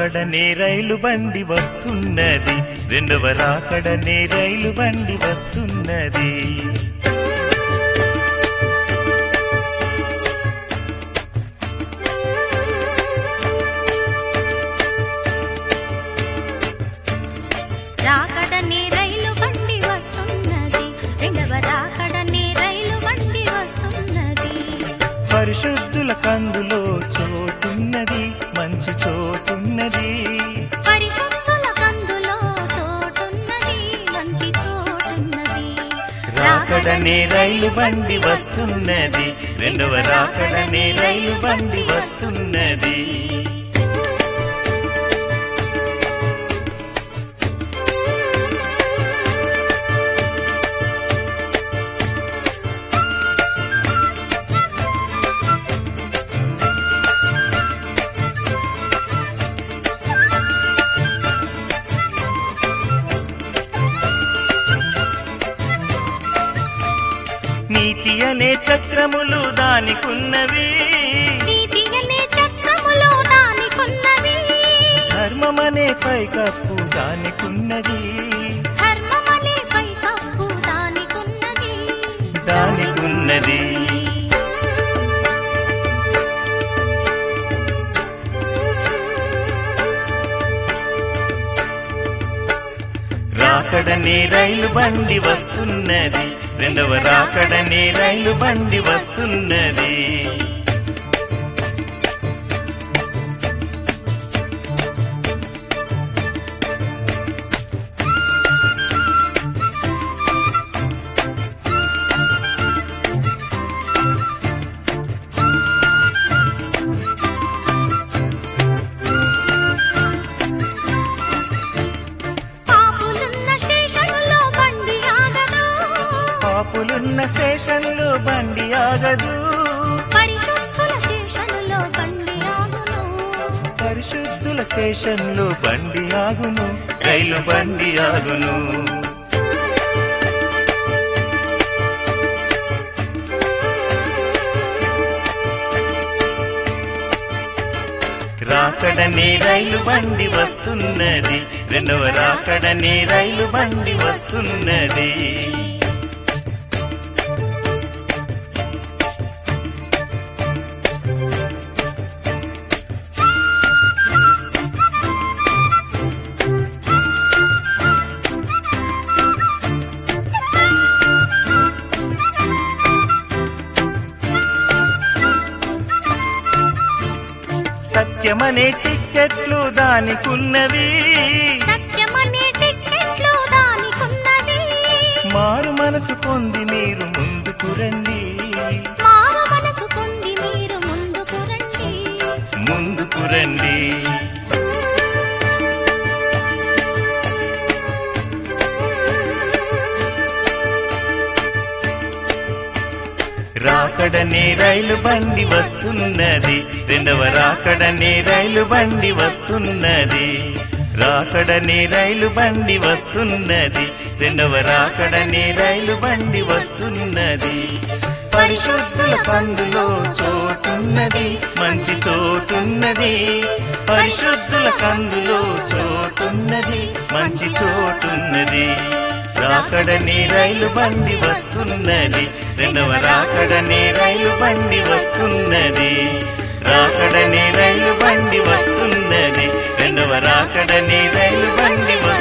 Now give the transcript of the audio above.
రాకడనే రైలు బండి వస్తున్నది రెండవ రాకడనే రైలు బండి వస్తున్నది రాకడనే రైలు బండి వస్తున్నది రెండవ రాకడనే రైలు బండి వస్తున్నది పరిశుద్ధుల కందులో చోటున్నది మంచి చోటున్నది పరిశుద్ధుల కందులో చోటున్నది మంచి చోటున్నది రాకడనే రైలు బండి వస్తున్నది రెండవ రాకడనే రైలు బండి వస్తున్నది నీతి అనే చక్రములు దానికున్నవి నీతి అనే చక్రములో దానికున్నది ధర్మమనే పైకప్పు దానికున్నది ధర్మమనే పైకప్పు దానికున్నది దానికున్నది రాకడనే రైలు బండి వస్తున్నది రెండవ రాకడనే రైలు బండి వస్తున్నది పాపులున్న స్టేషన్లో బండి ఆగదు పాపులున్న స్టేషన్లో బండి ఆగదు పరిశుద్ధుల స్టేషన్లో బండి ఆగును పరిశుద్ధుల స్టేషన్లో బండి ఆగును రైలు బండి ఆగును రాకడనే రైలు బండి వస్తున్నది రెండవ రాకడనే రైలు బండి వస్తున్నది సత్యమనే టిక్కెట్లు దానికున్నవి సత్యమనే టిక్కెట్లు దానికున్నది మారు మనసు పొంది మీరు ముందుకు రండి మారు మనసు పొంది మీరు ముందుకు రండి ముందుకు రండి రాకడనే రైలు బండి వస్తున్నది రెండవ రాకడనే రైలు బండి వస్తున్నది రాకడనే రైలు బండి వస్తున్నది రెండవ రాకడనే రైలు బండి వస్తున్నది పరిశుద్ధుల కందులో చోటున్నది మంచి చోటున్నది పరిశుద్ధుల కందులో చోటున్నది మంచి చోటున్నది రాకడనే రైలు బండి వస్తున్నది రెండవ రాకడనే రైలు బండి వస్తున్నది రాకడనే రైలు బండి వస్తున్నది రెండవ రాకడనే రైలు బండి వస్తున్నది